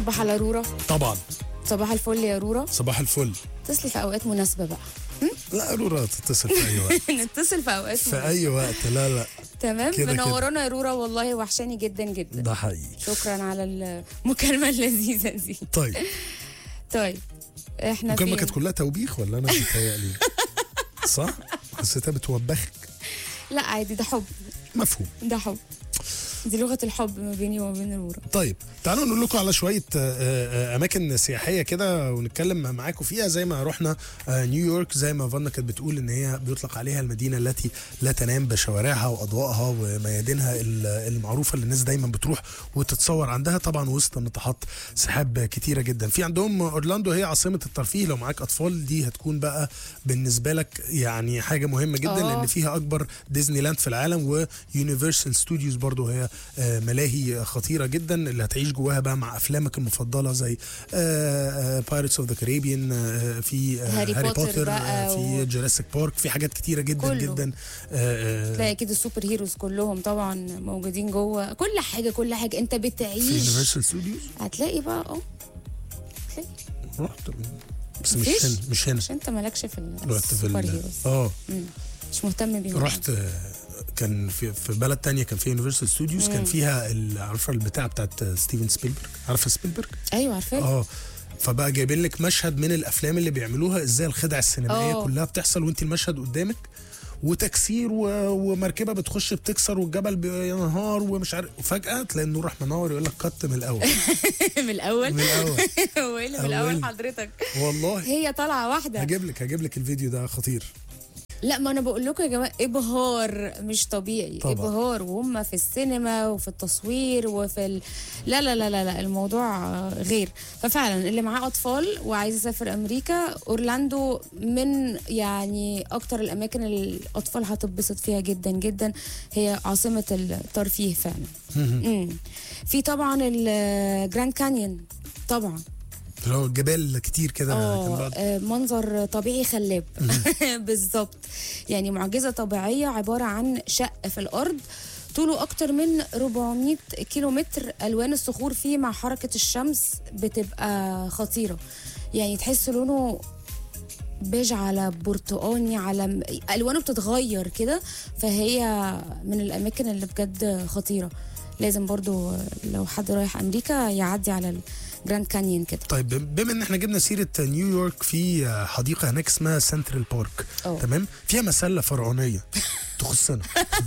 صباح على رورا طبعا صباح الفل يا رورا صباح الفل اتصلي في اوقات مناسبه بقى لا رورا تتصل في اي وقت نتصل في اوقات في مناسبه اي وقت لا لا تمام كده كده. منورانا يا رورا والله وحشاني جدا جدا ده حقيقي شكرا على المكالمه اللذيذه دي طيب طيب احنا المكالمه فين؟ كانت كلها توبيخ ولا انا بيتهيألي صح؟ حسيتها بتوبخك لا عادي ده حب مفهوم ده حب دي لغه الحب ما بيني وما بين رورا طيب تعالوا نقول لكم على شويه آه، آه، اماكن سياحيه كده ونتكلم معاكم فيها زي ما رحنا آه، نيويورك زي ما فانا كانت بتقول ان هي بيطلق عليها المدينه التي لا تنام بشوارعها واضوائها وميادينها ال- المعروفه اللي الناس دايما بتروح وتتصور عندها طبعا وسط ناطحات سحاب كتيره جدا في عندهم اورلاندو هي عاصمه الترفيه لو معاك اطفال دي هتكون بقى بالنسبه لك يعني حاجه مهمه جدا آه. لان فيها اكبر ديزني لاند في العالم ويونيفرسال ستوديوز برضو هي آه، ملاهي خطيره جدا اللي هتعيش جواها بقى مع افلامك المفضله زي بايرتس اوف ذا كاريبيان في آه، هاري هاري بوتر بوتر بقى آه، في و- جوراسيك بارك في حاجات كتيره جدا كله. جدا آه، آه، تلاقي اكيد السوبر هيروز كلهم طبعا موجودين جوه كل حاجه كل حاجه انت في بتعيش يونيفرسال ستوديوز هتلاقي بقى اه هتلاقي رحت بس مش مفيش؟ هنا مش هنا عشان انت مالكش في رحت في السوبر ال- هيروز اه مم. مش مهتم بيهم رحت آه، كان في في بلد تانية كان في يونيفرسال ستوديوز كان فيها ال- عارفه البتاع بتاعت ستيفن سبيلبرج عارفه سبيلبرج ايوه عارفاه اه فبقى جايبين لك مشهد من الافلام اللي بيعملوها ازاي الخدع السينمائيه آه. كلها بتحصل وانت المشهد قدامك وتكسير و... ومركبه بتخش بتكسر والجبل بينهار ومش عارف وفجاه تلاقي النور راح منور يقول لك كت من الاول من الاول من الاول هو ايه اللي من الاول أول. حضرتك والله هي طالعه واحده هجيب لك هجيب لك الفيديو ده خطير لا ما انا بقول لكم يا جماعه ابهار مش طبيعي طبعا. ابهار وهم في السينما وفي التصوير وفي ال... لا لا لا لا لا الموضوع آه، غير ففعلا اللي معاه اطفال وعايز يسافر امريكا اورلاندو من يعني اكتر الاماكن اللي الاطفال هتتبسط فيها جدا جدا هي عاصمه الترفيه فعلا مم. في طبعا الجراند كانيون طبعا اللي هو الجبال كتير كده كان اه بعد آه، منظر طبيعي خلاب بالظبط يعني معجزه طبيعيه عباره عن شق في الارض طوله اكتر من 400 كيلومتر الوان الصخور فيه مع حركه الشمس بتبقى خطيره يعني تحس لونه بيج على برتقاني على م- الوانه بتتغير كده فهي من الاماكن اللي بجد خطيره لازم برضو لو حد رايح امريكا يعدي على الجراند كانيون كده طيب بما ان احنا جبنا سيره نيويورك في حديقه هناك اسمها سنترال بارك أوه. تمام فيها مسله فرعونيه تخصنا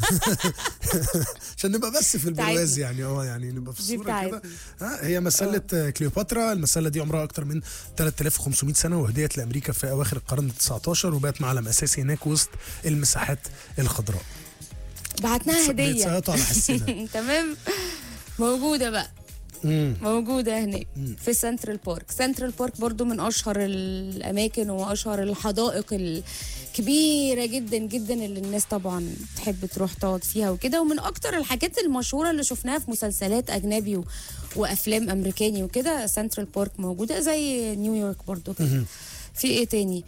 عشان نبقى بس في البرواز بتاعتنا. يعني اه يعني نبقى في دي الصوره كده بتاعتنا. ها هي مسله كليوباترا المسله دي عمرها اكتر من 3500 سنه وهديت لامريكا في اواخر القرن ال 19 وبقت معلم اساسي هناك وسط المساحات الخضراء بعتناها هديه بيتصيطوا على حسنا تمام موجوده بقى مم. موجودة هناك في سنترال بارك سنترال بارك برضو من أشهر الأماكن وأشهر الحدائق الكبيرة جدا جدا اللي الناس طبعا تحب تروح تقعد فيها وكده ومن أكتر الحاجات المشهورة اللي شفناها في مسلسلات أجنبي و... وأفلام أمريكاني وكده سنترال بارك موجودة زي نيويورك برضو كده في إيه تاني؟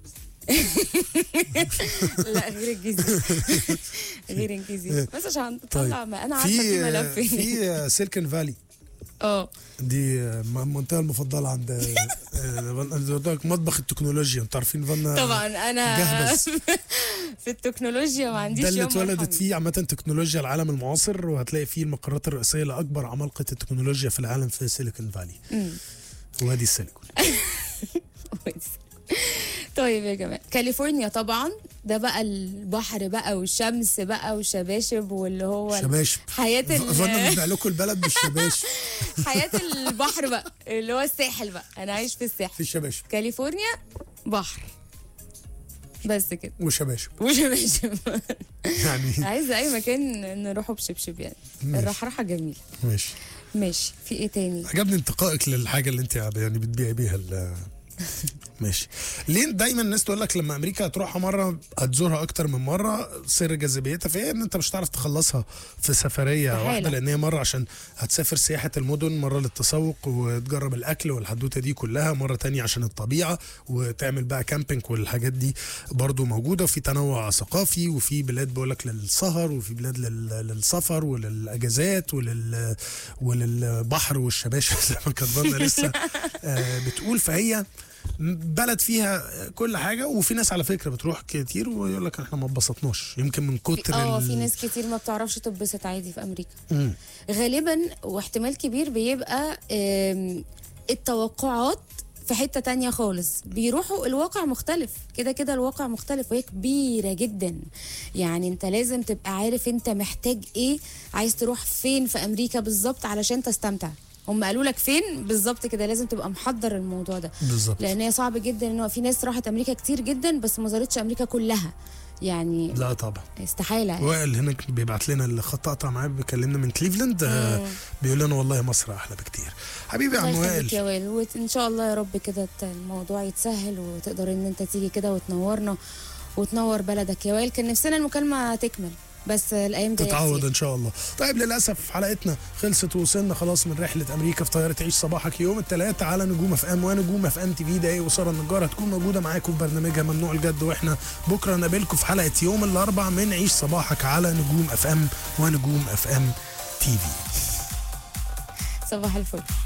لا غير الجيزة غير الجيزة بس عشان طلع ما أنا عارفة في ملف في في سيلكن فالي اه دي المنطقه المفضله عند آه، مطبخ التكنولوجيا انتوا عارفين فانا طبعا انا جهبذ. في التكنولوجيا ما عنديش ده اللي يوم اتولدت مرحمة. فيه عامة تكنولوجيا العالم المعاصر وهتلاقي فيه المقرات الرئيسية لأكبر عمالقة التكنولوجيا في العالم في سيليكون فالي مم. وادي السيليكون طيب يا جماعه كاليفورنيا طبعا ده بقى البحر بقى والشمس بقى والشباشب واللي هو شباشب حياه فانا ال... بنبيع لكم البلد بالشباشب حياه البحر بقى اللي هو الساحل بقى انا عايش في الساحل في الشباشب كاليفورنيا بحر بس كده وشباشب وشباشب يعني عايزه اي مكان نروحه بشبشب يعني ماشي. الرحرحه جميله ماشي ماشي في ايه تاني عجبني انتقائك للحاجة اللي انت يعني بتبيعي بيها ال- ماشي ليه دايما الناس تقول لك لما امريكا هتروحها مره هتزورها اكتر من مره سر جاذبيتها فهي ان انت مش هتعرف تخلصها في سفريه استحالة. واحده لان هي مره عشان هتسافر سياحه المدن مره للتسوق وتجرب الاكل والحدوته دي كلها مره تانية عشان الطبيعه وتعمل بقى كامبينج والحاجات دي برضو موجوده وفي تنوع ثقافي وفي بلاد بقولك للسهر وفي بلاد لل- للسفر وللاجازات ولل وللبحر والشباشب زي ما كانت ضنا لسه آه، بتقول فهي بلد فيها كل حاجه وفي ناس على فكره بتروح كتير ويقول لك احنا ما اتبسطناش يمكن من كتر اه ال- في ناس كتير ما بتعرفش تتبسط عادي في امريكا مم. غالبا واحتمال كبير بيبقى آم، التوقعات في حتة تانية خالص بيروحوا الواقع مختلف كده كده الواقع مختلف وهي كبيرة جدا يعني انت لازم تبقى عارف انت محتاج ايه عايز تروح فين في امريكا بالظبط علشان تستمتع هم قالوا لك فين بالظبط كده لازم تبقى محضر الموضوع ده بالظبط لان هي صعب جدا ان هو في ناس راحت امريكا كتير جدا بس ما زارتش امريكا كلها يعني لا طبعا استحالة يعني. وائل هناك بيبعت لنا اللي خطأت معاه بيكلمنا من كليفلاند آه، مم. بيقول لنا والله مصر احلى بكتير حبيبي يا عم الله يخليك وائل يا وائل وان شاء الله يا رب كده ت- الموضوع يتسهل وتقدر ان انت تيجي كده وتنورنا وتنور بلدك يا وائل كان نفسنا المكالمه تكمل بس الايام دي تتعوض ان شاء الله طيب للاسف حلقتنا خلصت ووصلنا خلاص من رحله امريكا في طياره عيش صباحك يوم الثلاث على نجوم اف ام ونجوم اف ام تي في دقايق وساره النجار هتكون موجوده معاكم في برنامجها ممنوع الجد واحنا بكره نقابلكم في حلقه يوم الاربع من عيش صباحك على نجوم اف ام ونجوم اف ام تي في صباح الفل